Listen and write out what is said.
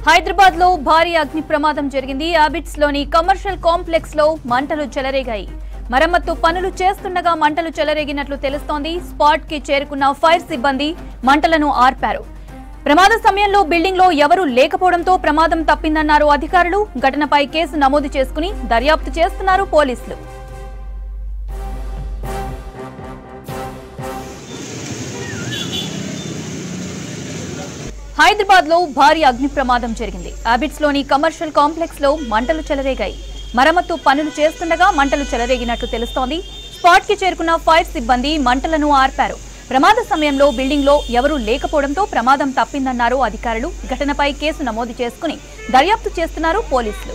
హైదరాబాద్ లో భారీ అగ్ని ప్రమాదం జరిగింది అబిట్స్ లోని కమర్షియల్ కాంప్లెక్స్ లో మంటలు చెలరేగాయి మరమ్మత్తు పనులు చేస్తుండగా మంటలు చెలరేగినట్లు తెలుస్తోంది స్పాట్ కి చేరుకున్న ఫైర్ సిబ్బంది మంటలను ఆర్పారు ప్రమాద సమయంలో బిల్డింగ్ లో ఎవరూ లేకపోవడంతో ప్రమాదం తప్పిందన్నారు అధికారులు ఘటనపై కేసు నమోదు చేసుకుని దర్యాప్తు చేస్తున్నారు పోలీసులు హైదరాబాద్ లో భారీ అగ్ని ప్రమాదం జరిగింది అబిట్స్ లోని కమర్షియల్ కాంప్లెక్స్ లో మంటలు చెలరేగాయి మరమ్మత్తు పనులు చేస్తుండగా మంటలు చెలరేగినట్లు తెలుస్తోంది స్పాట్ కి చేరుకున్న ఫైర్ సిబ్బంది మంటలను ఆర్పారు ప్రమాద సమయంలో బిల్డింగ్ లో ఎవరూ లేకపోవడంతో ప్రమాదం తప్పిందన్నారు అధికారులు ఘటనపై కేసు నమోదు చేసుకుని దర్యాప్తు చేస్తున్నారు పోలీసులు